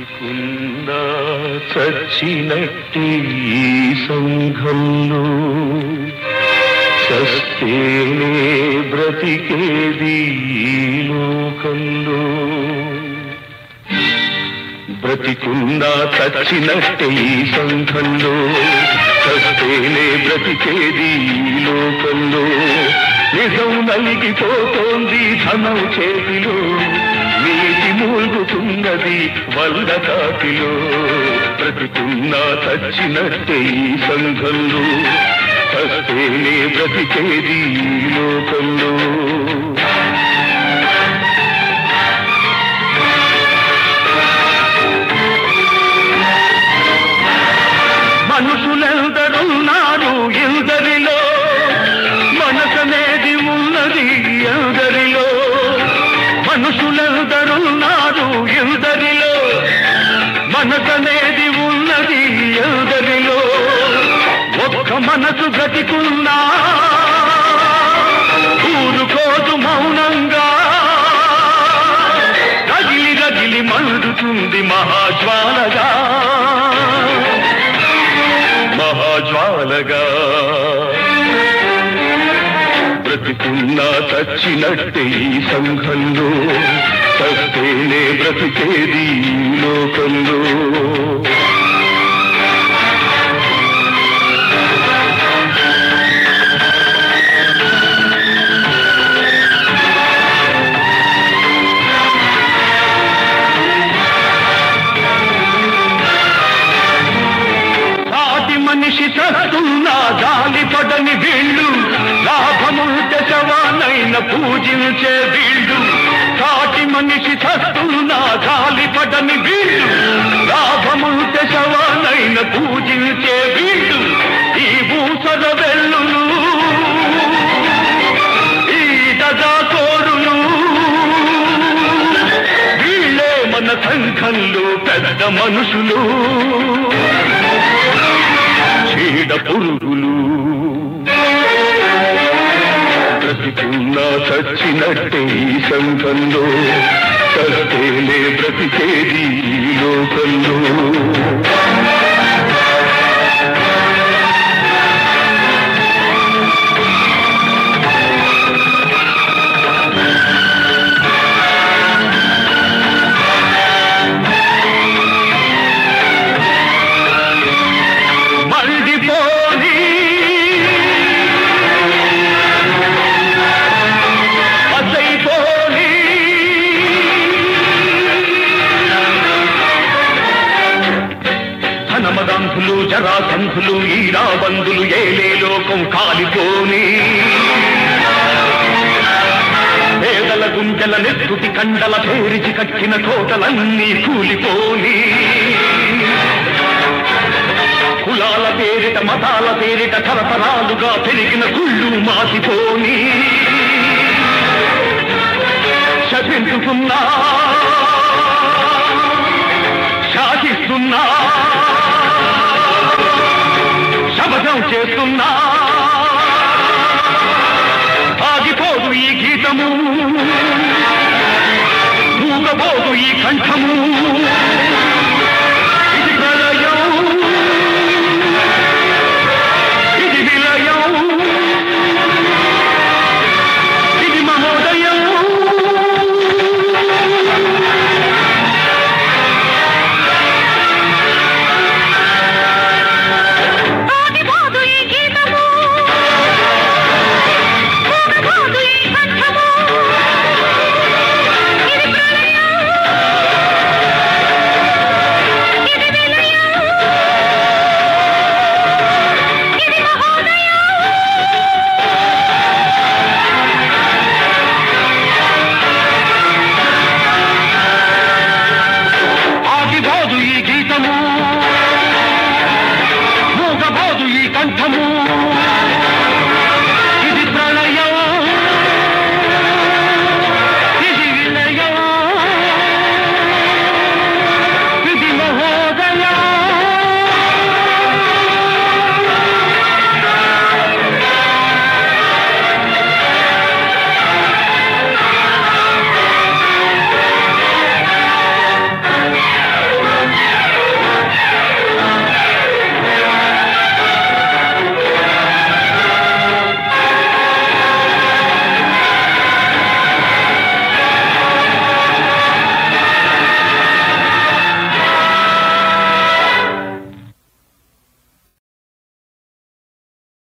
బ్రతికున్నా చచ్చినట్టి ఈ సంఘంలో చస్తేనే బ్రతికేది ఈ లోకంలో బ్రతికున్నా చచ్చినట్టే ఈ సంఘంలో చస్తేనే బ్రతికేది ఈ లోకంలో నిజం నలిగిపోతోంది ధనం చేతిలో నీటి మూలుగుతున్నది వల్ల కాకిలో బ్రతికున్నా చచ్చినట్టే ఈ సంఘంలో చస్తేనే బ్రతికేది ఈ లోకంలో మనుషులెందరున్నారు ఎందరిలో మనసనేది ఉన్నది ఎందరిలో మనుషులెందరున్నారు ఎందరిలో మనసనేది ఉన్నది ఎందరిలో ఒక్క మనసు బ్రతికున్నా ఊరుకోదు మౌనంగా రగిలి రగిలి మండుతుంది మహాజ్వాలగా మహాజ్వాలగా బ్రతికున్నా చచ్చినట్టే ఈ సంఘంలో చస్తేనే బ్రతికేది ఈ లోకంలో సాటి మనిషి చస్తున్నా గాలి పడని వీళ్ళు లాభముంటే శవానైన పూజించే వీళ్ళు సాటి మనిషి చస్తున్నా గాలి పడని వీళ్ళు లాభముంటే శవానైన పూజించే వీళ్ళు ఈ భూసర వెల్లులు ఈ దగా కోరులు వీళ్ళే మన సంఘంలో పెద్ద మనుషులు చీడ పురుగులు బ్రతికున్నా చచ్చినట్టే ఈ సంఘంలో చస్తేనే బ్రతికేది ఈ లోకంలో మండిపోని అసైపోని ధనమదంధులు జరాసంధులు ఈ రాబంధులు ఏలే లోకం కాలిపోని పేదల గుంజల నెత్తుటి కండల పేరిచి కట్టిన కోటలన్నీ కూలిపోని కులాల పేరిట మతాల పేరిట తరతరాలుగా పెరిగిన గుళ్ళు మాసిపోని శపించుకున్నా శాసిస్తున్నా శపథం చేస్తున్నా ఆగిపోదు ఈ గీతము మూగబోదు ఈ కంఠము